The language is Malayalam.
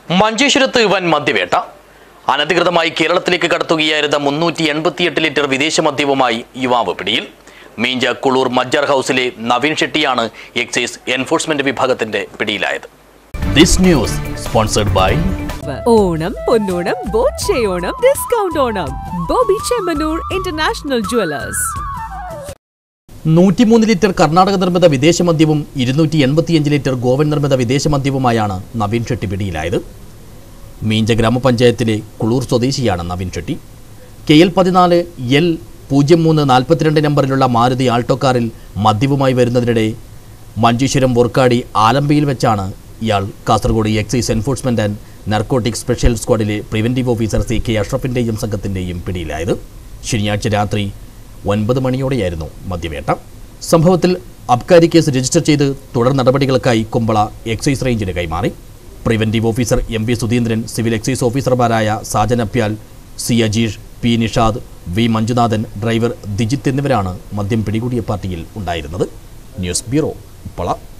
മഞ്ചേശ്വരത്ത് വൻ മദ്യവേട്ട അനധികൃതമായി കേരളത്തിലേക്ക് കടത്തുകയായിരുന്ന മുന്നൂറ്റി എൺപത്തിയെട്ട് ലിറ്റർ വിദേശ മദ്യവുമായി യുവാവ് പിടിയിൽ മീഞ്ച കുളൂർ മജ്ജർ ഹൗസിലെ നവീൻ ഷെട്ടിയാണ് എക്സൈസ് എൻഫോഴ്സ്മെന്റ് വിഭാഗത്തിന്റെ പിടിയിലായത് this news sponsored by Onam Ponnonam Bochayonam discount Onam Boby Chemmanur international jewellers നൂറ്റിമൂന്ന് ലിറ്റർ കർണാടക നിർമ്മിത വിദേശ മദ്യവും ഇരുന്നൂറ്റി എൺപത്തിയഞ്ച് ലിറ്റർ ഗോവൻ നിർമ്മിത വിദേശ മദ്യവുമായാണ് നവീൻ ഷെട്ടി പിടിയിലായത് മീഞ്ച ഗ്രാമപഞ്ചായത്തിലെ കുളൂർ സ്വദേശിയാണ് നവീൻ ഷെട്ടി കെ എൽ പതിനാല് എൽ പൂജ്യം മൂന്ന് നാൽപ്പത്തിരണ്ട് നമ്പറിലുള്ള മാരുതി ആൾട്ടോ കാറിൽ മദ്യവുമായി വരുന്നതിനിടെ മഞ്ചേശ്വരം വൊർക്കാടി ആലമ്പിയിൽ വെച്ചാണ് ഇയാൾ Kasaragod excise enforcement and narcotic special സ്ക്വാഡിലെ പ്രിവന്റീവ് ഓഫീസർ സി കെ അഷ്റഫിന്റെയും സംഘത്തിന്റെയും പിടിയിലായത് ശനിയാഴ്ച രാത്രി ഒൻപത് മണിയോടെയായിരുന്നു മദ്യവേട്ട സംഭവത്തിൽ അബ്കാരി കേസ് രജിസ്റ്റർ ചെയ്ത് തുടർ നടപടികൾക്കായി കുമ്പള എക്സൈസ് റേഞ്ചിന് കൈമാറി preventive officer M V Sudheendran civil excise ഓഫീസർമാരായ Sajan Apyal C Ajeesh P Nishad V Manjunathan driver Dijith എന്നിവരാണ് മദ്യം പിടികൂടിയ പാർട്ടിയിൽ ഉണ്ടായിരുന്നത് ന്യൂസ് ബ്യൂറോ കുമ്പള